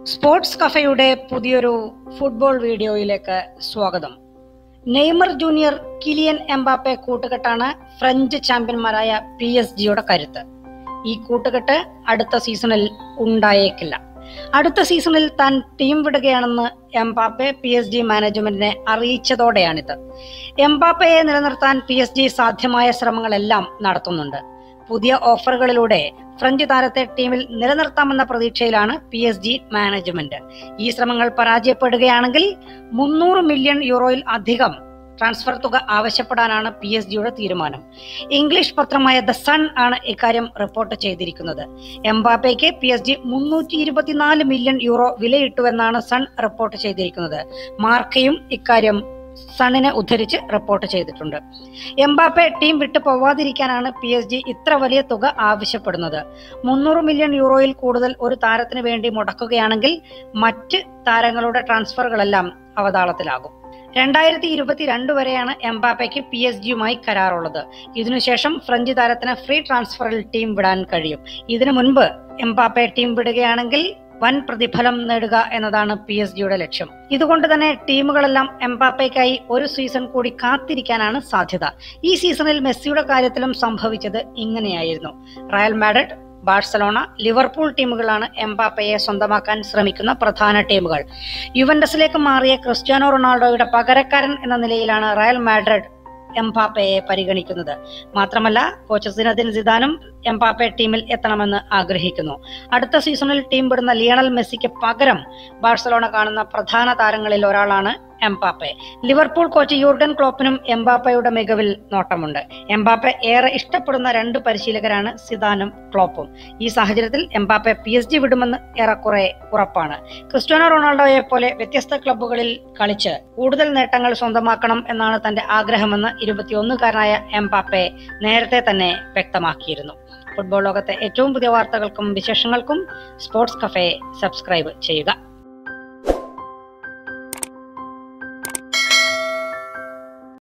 sports കഫയുടെ പുതിയൊരു football വീഡിയോയിലേക്ക് സ്വാഗതം നെയ്മർ ജൂനിയർ കിലിയൻ എംബാപ്പെ കൂട്ടുകെട്ടാണ് ഫ്രഞ്ച് ചാമ്പ്യന്മാരായ പി എസ് ജിയുടെ കരുത്ത് ഈ കൂട്ടുകെട്ട് അടുത്ത സീസണിൽ ഉണ്ടായേക്കില്ല അടുത്ത സീസണിൽ താൻ ടീം വിടുകയാണെന്ന് എംബാപ്പെ പി എസ് ജി മാനേജ്മെന്റിനെ അറിയിച്ചതോടെയാണിത് എംബാപ്പയെ നിലനിർത്താൻ പി എസ് ജി സാധ്യമായ ശ്രമങ്ങളെല്ലാം നടത്തുന്നുണ്ട് പുതിയ ഓഫറുകളിലൂടെ ഫ്രഞ്ച് താരത്തെ ടീമിൽ നിലനിർത്താമെന്ന പ്രതീക്ഷയിലാണ് പി എസ് ജി മാനേജ്മെന്റ് ഈ ശ്രമങ്ങൾ പരാജയപ്പെടുകയാണെങ്കിൽ മുന്നൂറ് മില്യൺ യൂറോയിൽ അധികം ട്രാൻസ്ഫർ തുക ആവശ്യപ്പെടാനാണ് പി എസ് ജിയുടെ തീരുമാനം ഇംഗ്ലീഷ് പത്രമായ ദ സൺ ആണ് ഇക്കാര്യം റിപ്പോർട്ട് ചെയ്തിരിക്കുന്നത് എംബാപ്പയ്ക്ക് പി എസ് ജി മുന്നൂറ്റി ഇരുപത്തിനാല് മില്യൺ യൂറോ വിലയിട്ടുവെന്നാണ് സൺ റിപ്പോർട്ട് ചെയ്തിരിക്കുന്നത് മാർക്കയും ഇക്കാര്യം സണ്ണിനെ ഉദ്ധരിച്ച് റിപ്പോർട്ട് ചെയ്തിട്ടുണ്ട് എംബാപ്പെ ടീം വിട്ടു പോവാതിരിക്കാനാണ് പി എസ് ജി ഇത്ര വലിയ തുക ആവശ്യപ്പെടുന്നത് മുന്നൂറ് മില്യൺ യൂറോയിൽ കൂടുതൽ ഒരു താരത്തിന് വേണ്ടി മുടക്കുകയാണെങ്കിൽ മറ്റ് താരങ്ങളുടെ ട്രാൻസ്ഫറുകളെല്ലാം അവതാളത്തിലാകും രണ്ടായിരത്തി ഇരുപത്തിരണ്ട് വരെയാണ് എംബാപ്പയ്ക്ക് പി എസ് ജിയുമായി കരാറുള്ളത് ഇതിനുശേഷം ഫ്രഞ്ച് താരത്തിന് ഫ്രീ ട്രാൻസ്ഫറിൽ ടീം വിടാൻ കഴിയും ഇതിനു മുൻപ് എംബാപ്പെ ടീം വിടുകയാണെങ്കിൽ വൻ പ്രതിഫലം നേടുക എന്നതാണ് പി എസ് ജിയുടെ ലക്ഷ്യം ഇതുകൊണ്ട് തന്നെ ടീമുകളെല്ലാം എംബാപ്പയ്ക്കായി ഒരു സീസൺ കൂടി കാത്തിരിക്കാനാണ് സാധ്യത ഈ സീസണിൽ മെസ്സിയുടെ കാര്യത്തിലും സംഭവിച്ചത് ഇങ്ങനെയായിരുന്നു റയൽ മാഡ്രിഡ് ബാഴ്സലോണ ലിവർപൂൾ ടീമുകളാണ് എംബാപ്പയെ സ്വന്തമാക്കാൻ ശ്രമിക്കുന്ന പ്രധാന ടീമുകൾ യുവന്റസിലേക്ക് മാറിയ ക്രിസ്ത്യാനോ റൊണാൾഡോയുടെ പകരക്കാരൻ എന്ന നിലയിലാണ് റയൽ മാഡ്രിഡ് എംബാപ്പയെ പരിഗണിക്കുന്നത് മാത്രമല്ല കോച്ച് സിനദിൻ സിദാനും എംബാപ്പെ ടീമിൽ എത്തണമെന്ന് ആഗ്രഹിക്കുന്നു അടുത്ത സീസണിൽ ടീം വിടുന്ന ലിയണൽ മെസ്സിക്ക് പകരം ബാഴ്സലോണ കാണുന്ന പ്രധാന താരങ്ങളിൽ ഒരാളാണ് എംബാപ്പെ ലിവർപൂൾ കോച്ച് യൂർഗൻ ക്ലോപ്പിനും എംബാപ്പയുടെ മികവിൽ നോട്ടമുണ്ട് എംബാപ്പെ ഏറെ ഇഷ്ടപ്പെടുന്ന രണ്ട് പരിശീലകരാണ് സിദാനും ക്ലോപ്പും ഈ സാഹചര്യത്തിൽ എംബാപ്പെ പി എസ് ജി വിടുമെന്ന് ഏറെക്കുറെ ഉറപ്പാണ് ക്രിസ്ത്യാനോ റൊണാൾഡോയെ പോലെ വ്യത്യസ്ത ക്ലബ്ബുകളിൽ കളിച്ച് കൂടുതൽ നേട്ടങ്ങൾ സ്വന്തമാക്കണം എന്നാണ് തന്റെ ആഗ്രഹമെന്ന് ഇരുപത്തിയൊന്നുകാരനായ എംബാപ്പെ നേരത്തെ തന്നെ വ്യക്തമാക്കിയിരുന്നു ഫുട്ബോൾ ലോകത്തെ ഏറ്റവും പുതിയ വാർത്തകൾക്കും വിശേഷങ്ങൾക്കും സ്പോർട്സ് കഫേ സബ്സ്ക്രൈബ് ചെയ്യുക